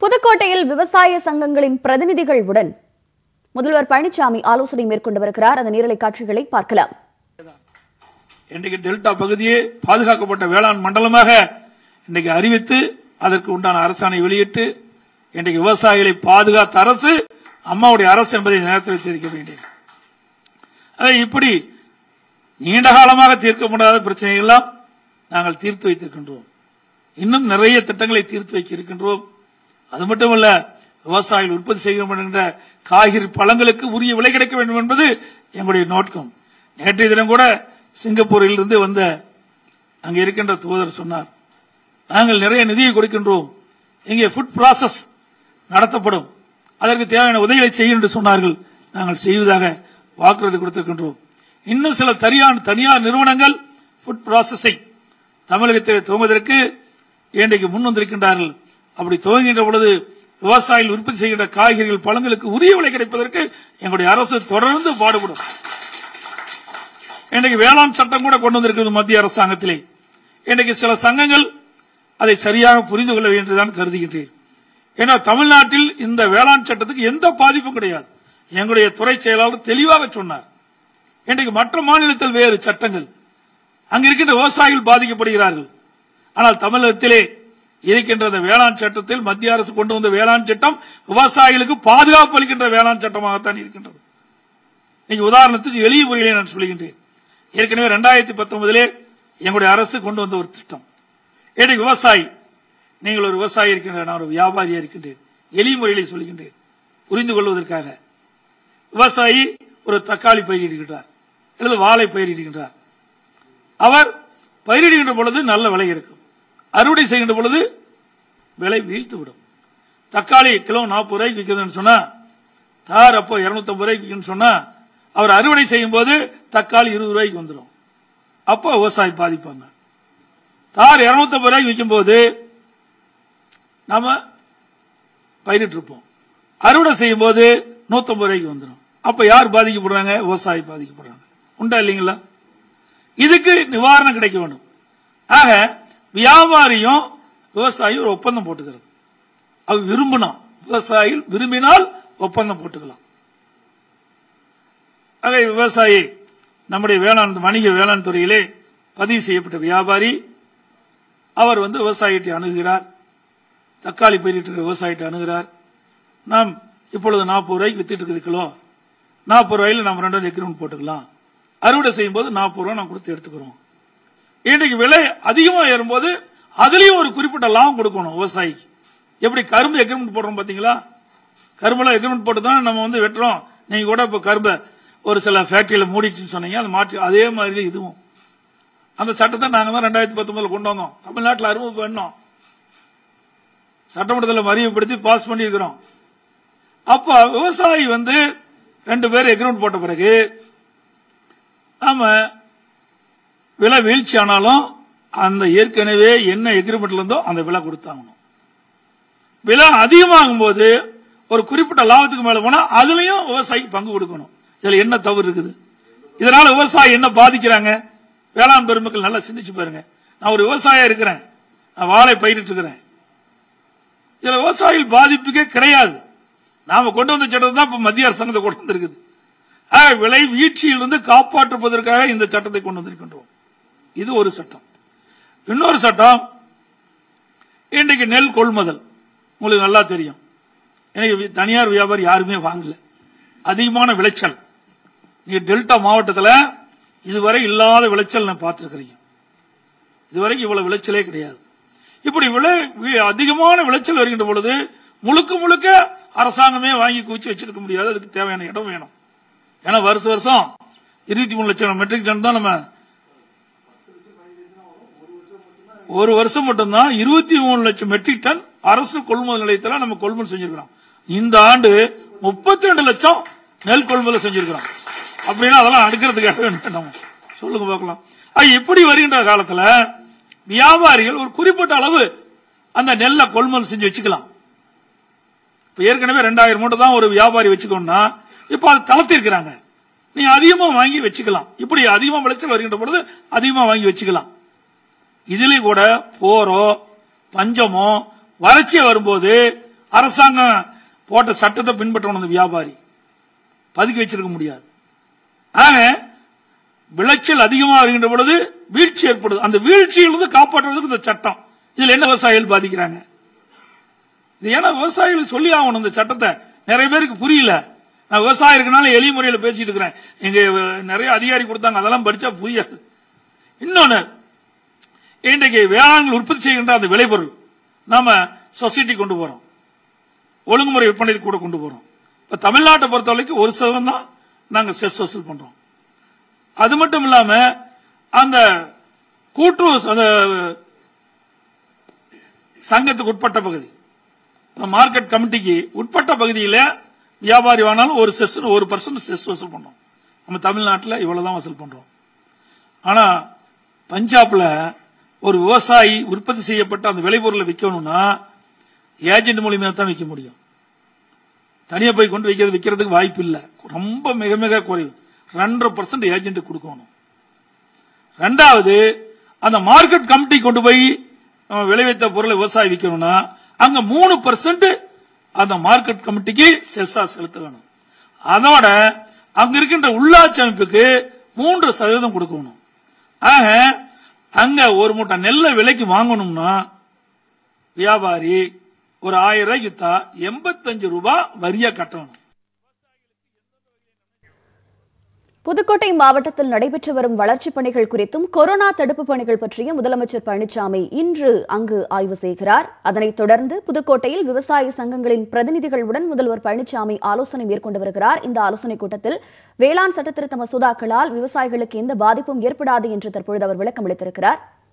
புதுக்கோட்டையில் விவசாய சங்கங்களின் பிரதிநிதிகளுடன் முதல்வர் பழனிசாமி ஆலோசனை மேற்கொண்டு வருகிறார் அந்த நேரலை காட்சிகளை பார்க்கலாம் இன்றைக்கு டெல்டா பகுதியே பாதுகாக்கப்பட்ட வேளாண் மண்டலமாக இன்றைக்கு அறிவித்து அதற்கு உண்டான அரசாணை வெளியிட்டு இன்றைக்கு விவசாயிகளை பாதுகாத்த அரசு அம்மாவுடைய அரசு என்பதை நேரத்தில் தெரிவிக்க வேண்டியது அதை இப்படி நீண்ட காலமாக தீர்க்க முடியாத பிரச்சனைகள் எல்லாம் நாங்கள் தீர்த்து வைத்திருக்கின்றோம் இன்னும் நிறைய திட்டங்களை தீர்த்து வைக்க இருக்கின்றோம் அது மட்டுமல்ல விவசாயிகள் உற்பத்தி செய்ய என்ற காய்கறி பழங்களுக்கு உரிய விலை கிடைக்க வேண்டும் என்பது எங்களுடைய நோக்கம் நேற்றைய தினம் கூட சிங்கப்பூரில் இருந்து வந்த அங்கே இருக்கின்ற தூதர் சொன்னார் நாங்கள் நிறைய நிதியை கொடுக்கின்றோம் இங்கே ஃபுட் ப்ராசஸ் நடத்தப்படும் அதற்கு தேவையான உதவிகளை செய்யும் என்று சொன்னார்கள் நாங்கள் செய்வதாக வாக்குறுதி கொடுத்திருக்கின்றோம் இன்னும் சில தனியார் தனியார் நிறுவனங்கள் ஃபுட் ப்ராசஸிங் தமிழகத்தில் துவங்குவதற்கு இன்றைக்கு முன் வந்திருக்கின்றார்கள் அப்படி துவங்குகின்ற பொழுது விவசாயிகள் உற்பத்தி செய்கின்ற காய்கறிகள் பழங்களுக்கு உரிய விலை கிடைப்பதற்கு எங்களுடைய அரசு தொடர்ந்து பாடுபடும் இன்றைக்கு வேளாண் சட்டம் கூட கொண்டு வந்திருக்கிறது மத்திய அரசாங்கத்திலே இன்றைக்கு சில சங்கங்கள் அதை சரியாக புரிந்து கொள்ள வேண்டியதான் கருதுகின்றேன் ஏன்னா தமிழ்நாட்டில் இந்த வேளாண் சட்டத்துக்கு எந்த பாதிப்பும் கிடையாது எங்களுடைய துறை செயலாளர் தெளிவாக சொன்னார் இன்றைக்கு மற்ற மாநிலத்தில் வேறு சட்டங்கள் அங்க இருக்கின்ற விவசாயிகள் பாதிக்கப்படுகிறார்கள் ஆனால் தமிழகத்திலே இருக்கின்ற இந்த வேளாண் சட்டத்தில் மத்திய அரசு கொண்டு வந்த வேளாண் சட்டம் விவசாயிகளுக்கு பாதுகாப்பு அளிக்கின்ற வேளாண் சட்டமாகத்தான் இருக்கின்றது இன்னைக்கு உதாரணத்துக்கு எளிய முறையிலே நான் சொல்கின்றேன் ஏற்கனவே ரெண்டாயிரத்தி பத்தொன்பதிலே எங்களுடைய அரசு கொண்டு வந்த ஒரு திட்டம் இன்னைக்கு விவசாயி நீங்கள் ஒரு விவசாயி இருக்கின்ற நான் ஒரு வியாபாரியா இருக்கின்றேன் எளிய முறையிலே சொல்கின்றேன் புரிந்து கொள்வதற்காக விவசாயி ஒரு தக்காளி பயிரிடுகின்றார் அல்லது வாழை பயிரிடுகின்றார் அவர் பயிரிடுகின்ற பொழுது நல்ல விலை இருக்கும் அறுவடை செய்கின்ற பொழுது விலை வீழ்த்து விடும் தக்காளி கிலோ நாற்பது ரூபாய்க்கு விற்கிறதுன்னு சொன்னா தார் அப்போ இருநூத்தி ரூபாய்க்கு விற்கணும்னு சொன்னா அவர் அறுவடை செய்யும் போது தக்காளி இருபது ரூபாய்க்கு வந்துடும் அப்போ விவசாயி பாதிப்பாங்க தார் இருநூத்தி ரூபாய்க்கு விற்கும் போது நாம பயிரிட்டு இருப்போம் அறுவடை செய்யும் போது நூத்தம்பது ரூபாய்க்கு வந்துடும் அப்ப யார் பாதிக்கப்படுறாங்க விவசாயி பாதிக்கப்படுறாங்க உண்டா இல்லைங்களா இதுக்கு நிவாரணம் கிடைக்க வேண்டும் ஆக வியாபாரியும் விவசாயி ஒரு ஒப்பந்தம் போட்டுக்கிறது அது விரும்பினா விவசாயிகள் விரும்பினால் ஒப்பந்தம் போட்டுக்கலாம் ஆக விவசாயி நம்முடைய வேளாண் வணிக வேளாண் துறையிலே பதிவு செய்யப்பட்ட வியாபாரி அவர் வந்து விவசாயிட்டை அணுகுகிறார் தக்காளி பயிரிட்டு விவசாயிட்ட அணுகிறார் நாம் இப்பொழுது நாற்பது ரூபாய்க்கு வித்துட்டு இருக்குது கிலோ நாற்பது ரூபாயில நம்ம ரெண்டு எக்ரிமெண்ட் போட்டுக்கலாம் அறுவடை செய்யும் போது நாற்பது ரூபாய் நான் கொடுத்து எடுத்துக்கிறோம் இன்றைக்கு விலை அதிகமா ஏறும்போது அதுலயும் ஒரு குறிப்பிட்ட லாபம் கொடுக்கணும் விவசாயிக்கு எப்படி கரும்பு எக்ரிமெண்ட் போடுறோம் பாத்தீங்களா கரும்புல எக்ரிமெண்ட் போட்டு தான் நம்ம வந்து வெட்டுறோம் நீங்க கூட இப்ப கரும்பை ஒரு சில ஃபேக்டரியில மூடிச்சுன்னு சொன்னீங்க அது மாற்றி அதே மாதிரி தான் இதுவும் அந்த சட்டத்தை நாங்க தான் ரெண்டாயிரத்தி பத்தொன்பதுல கொண்டு வந்தோம் தமிழ்நாட்டில் அறிமுகம் பண்ணோம் சட்டமன்றத்தில் அறிமுகப்படுத்தி பாஸ் பண்ணியிருக்கிறோம் அப்ப விவசாயி வந்து ரெண்டு பேர் எக்ரிமெண்ட் போட்ட பிறகு நாம விலை வீழ்ச்சி ஆனாலும் அந்த ஏற்கனவே என்ன எக்ரிமெண்ட்ல இருந்தோ அந்த விலை கொடுத்தாகணும் விலை அதிகமாகும் போது ஒரு குறிப்பிட்ட லாபத்துக்கு மேல போனா அதுலயும் விவசாயிக்கு பங்கு கொடுக்கணும் இதுல என்ன தவறு இருக்குது இதனால விவசாயி என்ன பாதிக்கிறாங்க வேளாண் பெருமக்கள் நல்லா சிந்திச்சு பாருங்க நான் ஒரு விவசாயியா இருக்கிறேன் நான் வாழை பயிரிட்டு இருக்கிறேன் இதுல விவசாயிகள் பாதிப்புக்கே கிடையாது நாம கொண்டு வந்த சட்டத்தை தான் இப்ப மத்திய அரசாங்கத்தை கொண்டு வந்திருக்குது ஆக, விலை வீழ்ச்சியிலிருந்து காப்பாற்றுவதற்காக இந்த சட்டத்தை கொண்டு வந்திருக்கின்றோம் இது ஒரு சட்டம் இன்னொரு சட்டம் இன்றைக்கு நெல் கொள்முதல் உங்களுக்கு நல்லா தெரியும் எனக்கு வி- தனியார் வியாபாரி யாருமே வாங்கல அதிகமான விளைச்சல் நீங்க டெல்டா மாவட்டத்தில் இதுவரை இல்லாத விளைச்சல் நான் பார்த்திருக்கிறீங்க இதுவரைக்கும் இவ்வளவு விளைச்சலே கிடையாது இப்படி விளை வி- அதிகமான விளைச்சல் வருகின்ற பொழுது முழுக்க முழுக்க அரசாங்கமே வாங்கி குவிச்சு வச்சிருக்க முடியாது அதுக்கு தேவையான இடம் வேணும் ஏன்னா வருஷம் வருஷம் இருபத்தி மூணு லட்சம் மெட்ரிக் டன் தான் நம்ம ஒரு வருஷம் மட்டும்தான் இருபத்தி மூணு லட்சம் மெட்ரிக் டன் அரசு கொள்முதல் நிலையத்தில் நம்ம கொள்முதல் செஞ்சிருக்கிறோம் இந்த ஆண்டு முப்பத்தி ரெண்டு லட்சம் நெல் கொள்முதல் செஞ்சிருக்கிறோம் அப்படின்னா அதெல்லாம் அடுக்கிறதுக்கு இடம் வேணும் நம்ம சொல்லுங்க பார்க்கலாம் அது இப்படி வருகின்ற காலத்துல வியாபாரிகள் ஒரு குறிப்பிட்ட அளவு அந்த நெல்லை கொள்முதல் செஞ்சு வச்சுக்கலாம் இப்ப ஏற்கனவே ரெண்டாயிரம் மூட்டை தான் ஒரு வியாபாரி வச்சுக்கணும்னா இப்ப அது தளர்த்திருக்கிறாங்க நீங்க அதிகமா வாங்கி வச்சுக்கலாம் இப்படி அதிகமா விளைச்சல் வருகின்ற பொழுது அதிகமா வாங்கி வச்சுக்கலாம் இதுலயும் கூட போரோ பஞ்சமோ வறட்சி வரும்போது அரசாங்கம் போட்ட சட்டத்தை பின்பற்றணும் அந்த வியாபாரி பதுக்கி வச்சிருக்க முடியாது ஆக விளைச்சல் அதிகமாக வருகின்ற பொழுது வீழ்ச்சி ஏற்படுது அந்த வீழ்ச்சியிலிருந்து காப்பாற்றுவதற்கு இந்த சட்டம் இதுல என்ன விவசாயிகள் பாதிக்கிறாங்க இது ஏன்னா விவசாயிகளுக்கு சொல்லி ஆகணும் இந்த சட்டத்தை நிறைய பேருக்கு புரியல நான் விவசாயம் இருக்கனால எளிய முறையில் பேசிட்டு இருக்கிறேன் எங்க அஹ், நிறைய அதிகாரி கொடுத்தாங்க அதெல்லாம் படிச்சா புரியாது இன்னொன்னு இன்றைக்கு வேளாண்கள் உற்பத்தி செய்கின்ற அந்த விளைபொருள் நாம சொசைட்டி கொண்டு போறோம் ஒழுங்குமுறை விற்பனை கூட கொண்டு போறோம் இப்ப தமிழ்நாட்டை பொறுத்த வரைக்கும் ஒரு சதவீதம் தான் நாங்க செஸ் வசூல் பண்றோம் அது மட்டும் இல்லாம அந்த கூட்டுறவு ச- அந்த சங்கத்துக்கு உட்பட்ட பகுதி மார்க்கெட் கமிட்டிக்கு உட்பட்ட பகுதியில வியாபாரி வாங்கினாலும் ஒரு செஸ் ஒரு பர்சன்ட் செஸ் வசூல் பண்றோம் நம்ம தமிழ்நாட்டில் இவ்வளவுதான் வசூல் பண்றோம் ஆனா பஞ்சாப்ல ஒரு விவசாயி உற்பத்தி செய்யப்பட்ட அந்த விளைபொருளை விற்கணும்னா ஏஜென்ட் மூலியமா தான் விற்க முடியும் தனியா போய் கொண்டு வைக்கிறது விற்கிறதுக்கு வாய்ப்பு இல்ல ரொம்ப மிக மிக குறைவு ரெண்டரை பர்சன்ட் ஏஜென்ட் கொடுக்கணும் ரெண்டாவது அந்த மார்க்கெட் கமிட்டி கொண்டு போய் நம்ம விளைவித்த பொருளை விவசாயி விற்கணும்னா அங்க மூணு பர்சன்ட் அந்த மார்க்கெட் கமிட்டிக்கு செஸ்ஸா செலுத்த வேணும் அதோட அங்க இருக்கின்ற உள்ளாட்சி அமைப்புக்கு மூன்று சதவீதம் கொடுக்கணும் ஆக அங்க ஒரு மூட்டை நெல்லை விலைக்கு வாங்கணும்னா வியாபாரி ஒரு ஆயிரம் ரூபாய்க்கு வித்தா எண்பத்தஞ்சு ரூபாய் வரியா கட்டணும் புதுக்கோட்டை மாவட்டத்தில் நடைபெற்று வரும் வளர்ச்சிப் பணிகள் குறித்தும் கொரோனா தடுப்பு பணிகள் பற்றிய முதலமைச்சர் பழனிசாமி இன்று அங்கு ஆய்வு செய்கிறார் அதனைத் தொடர்ந்து புதுக்கோட்டையில் விவசாய சங்கங்களின் பிரதிநிதிகளுடன் முதல்வர் பழனிசாமி ஆலோசனை மேற்கொண்டு வருகிறார் இந்த ஆலோசனைக் கூட்டத்தில் வேளாண் சட்டத்திருத்த மசோதாக்களால் விவசாயிகளுக்கு எந்த பாதிப்பும் ஏற்படாது என்று தற்பொழுது அவர் விளக்கம் அளித்திருக்கிறார்